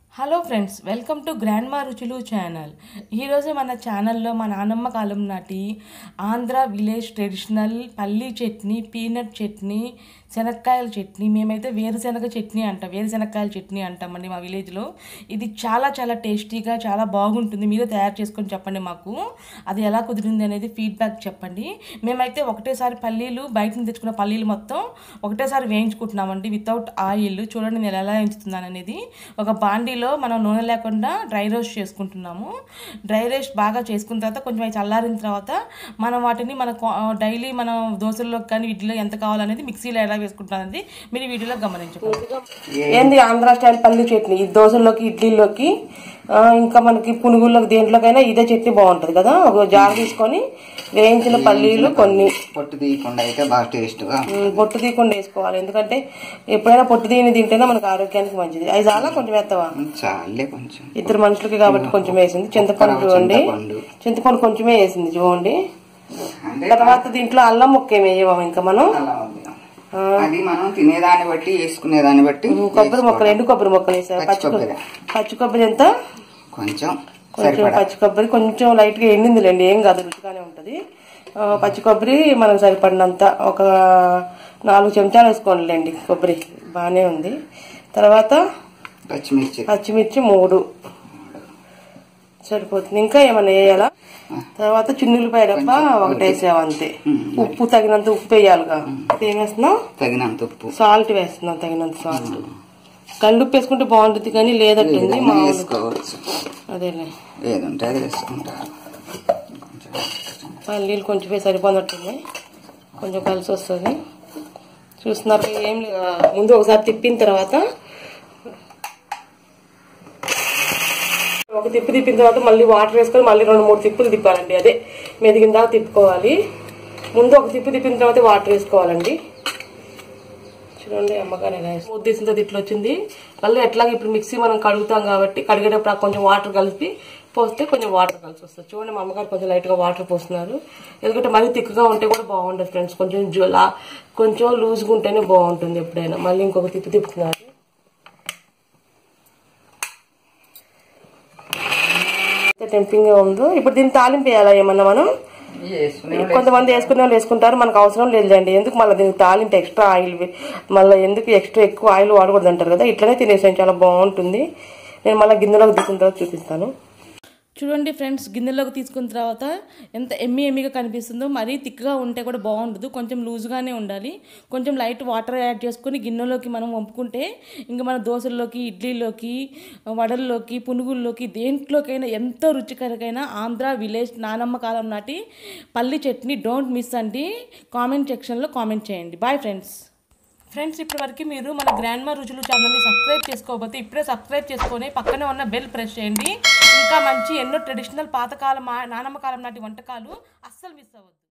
Hello friends welcome to grand మా రుచులు channel ఈరోజు మన ఛానల్లో మా నానమ్మ కాలం నాటి ఆంధ్ర విలేజ్ ట్రెడిషనల్ పల్లీ చట్నీ పీనట్ చట్నీ శనక్కాయల చట్నీ మేమైతే వేరుశనగ చట్నీ అంటాం వేరుశనక్కాయల చట్నీ అంటామండి మా విలేజ్లో ఇది చాలా చాలా టేస్టీగా చాలా బాగుంటుంది మీరే తయారు చేసుకొని చెప్పండి మాకు అది ఎలా కుదిరింది అనేది ఫీడ్బ్యాక్ చెప్పండి మేమైతే ఒకటేసారి పల్లీలు బయట నుంచి తెచ్చుకున్న పల్లీలు మొత్తం ఒకటేసారి వేయించుకుంటున్నామండి వితౌట్ ఆయిల్ చూడండి నేను ఎలా వేయించుతున్నాను అనేది ఒక బాండీలో మనం నూనె లేకుండా డ్రై రోస్ట్ చేసుకుంటున్నాము డ్రై రోస్ట్ బాగా చేసుకున్న తర్వాత కొంచెం అవి చల్లారిన తర్వాత మనం వాటిని మన డైలీ మనం దోశల్లోకి కానీ ఇడ్లీలో ఎంత కావాలనేది మిక్సీలో ఎలా వేసుకుంటాం అనేది మీరు ఈ వీడియోలో గమనించండి ఏంది ఆంధ్ర స్టైల్ పల్లి చట్నీ ఈ దోశల్లోకి ఇడ్లీలోకి ఆ, ఇంకా మనకి పునుగుల్లోకి దేంట్లోకైనా ఇదే చట్నీ బాగుంటుంది కదా ఒక జార్ తీసుకొని వేయించిన పల్లీలు కొన్ని పొట్టు తీయకుండా అయితే బాగా టేస్ట్గా ఉమ్, పొట్టు తీయకుండా వేసుకోవాలి ఎందుకంటే ఎప్పుడైనా పొట్టు తీయని తింటేనే మనకు ఆరోగ్యానికి మంచిది అది చాలా కొంచెం వేస్తావా చాలే కొంచెం ఇద్దరు మనుషులకి కాబట్టి కొంచెం వేసింది చింతపండు చూడండి చింతపండు. చింతపండు కొంచెమే వేసింది చూడండి అంటే తర్వాత దీంట్లో అల్లం ముక్క ఏమి వేయమా ఇంకా మనం అలా ఉంది అది మనం తినేదాన్ని బట్టి వేసుకునేదాన్ని బట్టి కొబ్బరి మొక్కలు ఎండు కొబ్బరి మొక్కలు వేసారు పచ్చి పచ్చి కొబ్బరి కొబ్బరి. పచ్చి కొబ్బరి ఎంత కొంచెం కొంచెం సరిపడా పచ్చి కొబ్బరి కొంచెం లైట్ గా ఎండిందిలేండి ఏం కాదు రుచిగానే ఉంటది ఆ, పచ్చి కొబ్బరి మనకు సరిపడినంత ఒక నాలుగు చెంచాలు వేసుకోండిలేండి కొబ్బరి బాగానే ఉంది తర్వాత పచ్చిమిర్చి పచ్చిమిర్చి మూడు సరిపోతుంది ఇంకా ఏమన్నా వేయాలా తర్వాత చిన్నులపాయ డబ్బా ఒకటి వేసావు అంతే ఉప్పు తగినంత ఉప్పు వేయాలిగా ఏం వేస్తున్నావు తగినంత ఉప్పు సాల్ట్ వేస్తున్నాం తగినంత సాల్ట్ కల్లుప్పు వేసుకుంటే బాగుంటుంది కానీ లేదట్టుంది ఏదైనా మామూలు వేసుకోవచ్చు అదేలే ఏది ఉంటే అది వేసుకుంటారు కొంచెం పల్లీలు కొంచెం వేసి సరిపోనట్టుంది కొంచెం కలిసి వస్తుంది చూస్తున్నారు కదా, ఏం లేదు ముందు ఒకసారి తిప్పిన తర్వాత ఒక తిప్పు తిప్పిన తర్వాత మళ్ళీ వాటర్ వేసుకొని మళ్ళీ రెండు మూడు తిప్పులు తిప్పాలండి అదే మెదిగిన దాకా తిప్పుకోవాలి ముందు ఒక తిప్పు తిప్పిన తర్వాత వాటర్ వేసుకోవాలండి చూడండి అమ్మగారు ఎలా వేసి ఉద్దేశం తర్వాత ఇట్లా వచ్చింది మళ్ళీ ఎట్లాగ ఇప్పుడు మిక్సీ మనం కడుగుతాం కాబట్టి కడిగేటప్పుడు ఆ కొంచెం వాటర్ కలిపి పోస్తే కొంచెం వాటర్ కలిసి వస్తుంది చూడండి మా అమ్మగారు కొంచెం లైట్ గా వాటర్ పోస్తున్నారు ఎందుకంటే మరీ తిక్కుగా ఉంటే కూడా బాగుండదు ఫ్రెండ్స్ కొంచెం జోలా కొంచెం లూజ్గా ఉంటేనే బాగుంటుంది ఎప్పుడైనా మళ్ళీ ఇంకొక తిప్పు తిప్పుతున్నారు టెంపింగ్ గా ఉందో ఇప్పుడు దీన్ని తాలింపు వేయాలా ఏమన్నా మనం వేసుకునే కొంతమంది వేసుకునే వాళ్ళు వేసుకుంటారు మనకు అవసరం లేదండి ఎందుకు మళ్ళీ దీనికి తాలింపు ఎక్స్ట్రా ఆయిల్ మళ్ళీ ఎందుకు ఎక్స్ట్రా ఎక్కువ ఆయిల్ వాడకూడదు అంటారు కదా ఇట్లనే తినేసాను చాలా బాగుంటుంది నేను మళ్ళీ గిన్నెలోకి తీసుకున్న తర్వాత చూపిస్తాను చూడండి ఫ్రెండ్స్ గిన్నెలోకి తీసుకున్న తర్వాత ఎంత ఎమ్మి ఎమ్మిగా కనిపిస్తుందో మరీ థిక్గా ఉంటే కూడా బాగుండదు కొంచెం లూజ్గానే ఉండాలి కొంచెం లైట్ వాటర్ యాడ్ చేసుకొని గిన్నెలోకి మనం వంపుకుంటే ఇంకా మన దోశల్లోకి ఇడ్లీలోకి వడల్లోకి పునుగుల్లోకి దేంట్లోకైనా ఎంతో రుచికరమైన ఆంధ్ర విలేజ్ నానమ్మ కాలం నాటి పల్లి చట్నీ డోంట్ మిస్ అండి కామెంట్ సెక్షన్లో కామెంట్ చేయండి బాయ్ ఫ్రెండ్స్ ఫ్రెండ్స్ ఇప్పటి వరకు మీరు మన గ్రాండ్ మా రుచులు ఛానల్ని సబ్స్క్రైబ్ చేసుకోకపోతే ఇప్పుడే సబ్స్క్రైబ్ చేసుకొని పక్కనే ఉన్న బెల్ ప్రెస్ చేయండి ఇంకా మంచి ఎన్నో ట్రెడిషనల్ పాతకాలం నానమ్మ కాలం నాటి వంటకాలు అస్సలు మిస్ అవ్వద్దు